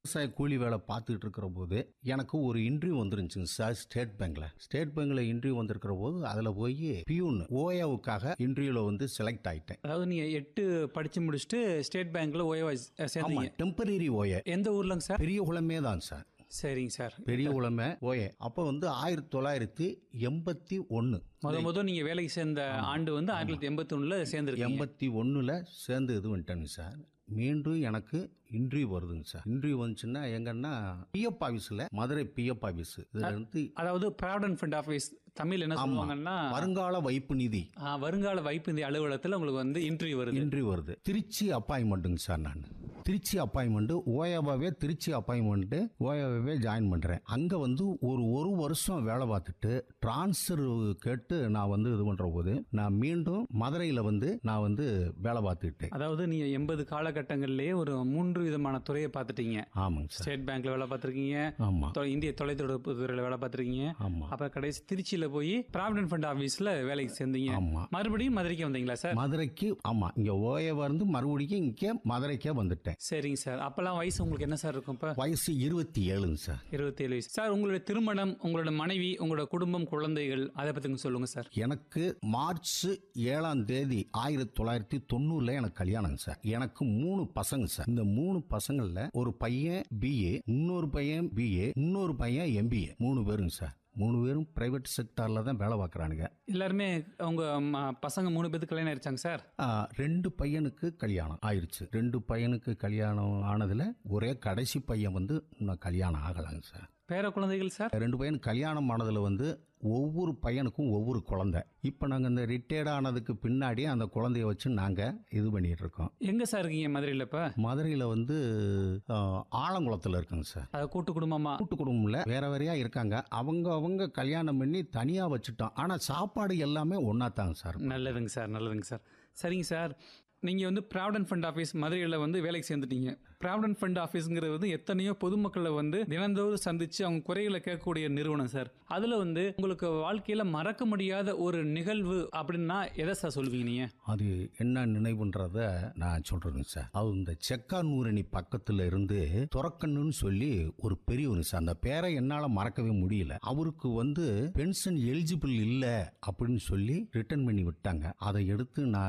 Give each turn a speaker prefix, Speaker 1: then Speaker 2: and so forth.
Speaker 1: விவசாய கூலி வேலை பார்த்துட்டு இருக்கிற போது எனக்கு ஒரு இன்டர்வியூ வந்துருந்துச்சுங்க சார் ஸ்டேட் பேங்க்ல ஸ்டேட் பேங்க்ல இன்டர்வியூ வந்திருக்கிற போது அதில் போய் பியூன் ஓயாவுக்காக இன்டர்வியூல வந்து செலக்ட் ஆயிட்டேன்
Speaker 2: அதாவது நீங்க எட்டு படிச்சு முடிச்சுட்டு ஸ்டேட் பேங்க்ல ஓய்வா
Speaker 1: ஆமா
Speaker 2: சேர்ந்தீங்க
Speaker 1: டெம்பரரி ஓய
Speaker 2: எந்த ஊர்லங்க சார்
Speaker 1: பெரிய குளமே தான் சார்
Speaker 2: சரிங்க சார்
Speaker 1: பெரிய குளமே ஓய அப்போ வந்து ஆயிரத்தி தொள்ளாயிரத்தி எண்பத்தி ஒன்று
Speaker 2: முத முத நீங்க வேலைக்கு சேர்ந்த ஆண்டு வந்து ஆயிரத்தி தொள்ளாயிரத்தி எண்பத்தி ஒண்ணுல சேர்ந்துருக்கீங்க
Speaker 1: எண்பத்தி ஒன்றில் சேர்ந்து இது வந்துட்டேங்க சார் மீண்டும் எனக்கு இன்டர்வியூ வருதுங்க சார் இன்டர்வியூ வந்துச்சுன்னா எங்கன்னா பிஎஃப் ஆஃபீஸில் மதுரை பிஎஃப் ஆஃபீஸ் இதுல இருந்து
Speaker 2: அதாவது ப்ராவிடன்ட் ஃபண்ட் ஆஃபீஸ் தமிழ் என்ன சொல்லுவாங்கன்னா
Speaker 1: வருங்கால வைப்பு நிதி
Speaker 2: ஆ, வருங்கால வைப்பு நிதி அலுவலகத்தில் உங்களுக்கு வந்து இன்டர்வியூ வருது
Speaker 1: இன்டர்வியூ வருது திருச்சி அப்பாயின்மெண்ட்டுங்க சார் நான் திருச்சி அப்பாயின்மெண்ட் ஓயாவாவே திருச்சி அப்பாயின்மெண்ட் ஓயாவாவே ஜாயின் பண்ணுறேன் அங்கே வந்து ஒரு ஒரு வருஷம் வேலை பார்த்துட்டு ட்ரான்ஸ்ஃபர் கேட்டு நான் வந்து இது பண்ணுற போது நான் மீண்டும் மதுரையில் வந்து நான் வந்து வேலை பார்த்துக்கிட்டேன்
Speaker 2: அதாவது நீங்க எண்பது காலகட்டங்கள்லயே ஒரு மூன்று விதமான துறையை பார்த்துட்டீங்க
Speaker 1: ஆமாங்க சார்
Speaker 2: ஸ்டேட் பேங்க்ல வேலை பார்த்துருக்கீங்க
Speaker 1: ஆமாம்
Speaker 2: தொ- இந்திய தொலைத்தொடர்பு துறையில வேலை பார்த்துருக்கீங்க
Speaker 1: ஆமாம்
Speaker 2: அப்புறம் கடைசி திருச்சியில போய் ப்ராவிடன்ட் ஃபண்ட் ஆஃபீஸ்ல வேலைக்கு சேர்ந்தீங்க
Speaker 1: ஆமாம்
Speaker 2: மறுபடியும் மதுரைக்கு வந்தீங்களா சார்
Speaker 1: மதுரைக்கு ஆமாம் இங்கே ஓயவா இருந்து மறுபடியும் இங்கே மதுரைக்கே வந்துட்டேன்
Speaker 2: சரிங்க சார் அப்பெல்லாம் வயசு உங்களுக்கு என்ன சார் இருக்கும் இப்போ
Speaker 1: வயசு இருபத்தி ஏழுங்க சார்
Speaker 2: இருபத்தேழு வயசு சார் உங்களுடைய திருமணம் உங்களோட மனைவி உங்களோட குடும்பம் குழந்தைகள் அதை பத்தி கொஞ்சம் சொல்லுங்க சார்
Speaker 1: எனக்கு மார்ச் ஏழாம் தேதி ஆயிரத்தி தொள்ளாயிரத்தி தொண்ணூறுல எனக்கு கல்யாணம் சார் எனக்கு மூணு பசங்க சார் இந்த மூணு பசங்கள்ல ஒரு பையன் பிஏ இன்னொரு பையன் பிஏ இன்னொரு பையன் எம்பிஏ மூணு பேருங்க சார் மூணு பேரும் பிரைவேட் செக்டார்ல தான் வேலை பார்க்குறானுங்க
Speaker 2: எல்லாருமே உங்க ம- பசங்க மூணு பேருக்கு கல்யாணம் ஆயிடுச்சாங்க சார்
Speaker 1: ரெண்டு பையனுக்கு கல்யாணம் ஆயிருச்சு ரெண்டு பையனுக்கு கல்யாணம் ஆனதுல ஒரே கடைசி பையன் வந்து இன்னும் கல்யாணம் ஆகலைங்க சார்
Speaker 2: பேர குழந்தைகள் சார்
Speaker 1: ரெண்டு பையனுக்கு கல்யாணம் ஆனதுல வந்து ஒவ்வொரு பையனுக்கும் ஒவ்வொரு குழந்தை இப்போ நாங்கள் இந்த ரிட்டையர்ட் ஆனதுக்கு பின்னாடி அந்த குழந்தைய வச்சு நாங்கள் இது பண்ணிட்டு இருக்கோம்
Speaker 2: எங்க சார் இருக்கீங்க மதுரையில் இப்ப
Speaker 1: மதுரையில் வந்து ஆலங்குளத்தில் இருக்குங்க சார்
Speaker 2: அது கூட்டு குடும்பமா
Speaker 1: கூட்டு குடும்பம்ல வேற வேறையா இருக்காங்க அவங்க அவங்க கல்யாணம் பண்ணி தனியாக வச்சுட்டோம் ஆனால் சாப்பாடு எல்லாமே ஒன்றா தாங்க சார்
Speaker 2: நல்லதுங்க சார் நல்லதுங்க சார் சரிங்க சார் நீங்கள் வந்து ப்ராவிடன்ட் ஃபண்ட் ஆஃபீஸ் மதுரையில் வந்து வேலைக்கு சேர்ந்துட்டீங்க ப்ராவிடன்ட் ஃபண்ட் ஆஃபீஸுங்கிறது வந்து எத்தனையோ பொதுமக்களை வந்து தினந்தோறும் சந்தித்து அவங்க குறைகளை கேட்கக்கூடிய நிறுவனம் சார் அதில் வந்து உங்களுக்கு வாழ்க்கையில் மறக்க முடியாத ஒரு நிகழ்வு அப்படின்னா எதை சார் சொல்லுவீங்க நீங்கள்
Speaker 1: அது என்ன நினைவுன்றத நான் சொல்றேங்க சார் அது இந்த செக்கானூரணி பக்கத்துல இருந்து துறக்கண்ணுன்னு சொல்லி ஒரு பெரியவர் சார் அந்த பேரை என்னால மறக்கவே முடியல அவருக்கு வந்து பென்ஷன் எலிஜிபிள் இல்ல அப்படின்னு சொல்லி ரிட்டர்ன் பண்ணி விட்டாங்க அதை எடுத்து நான்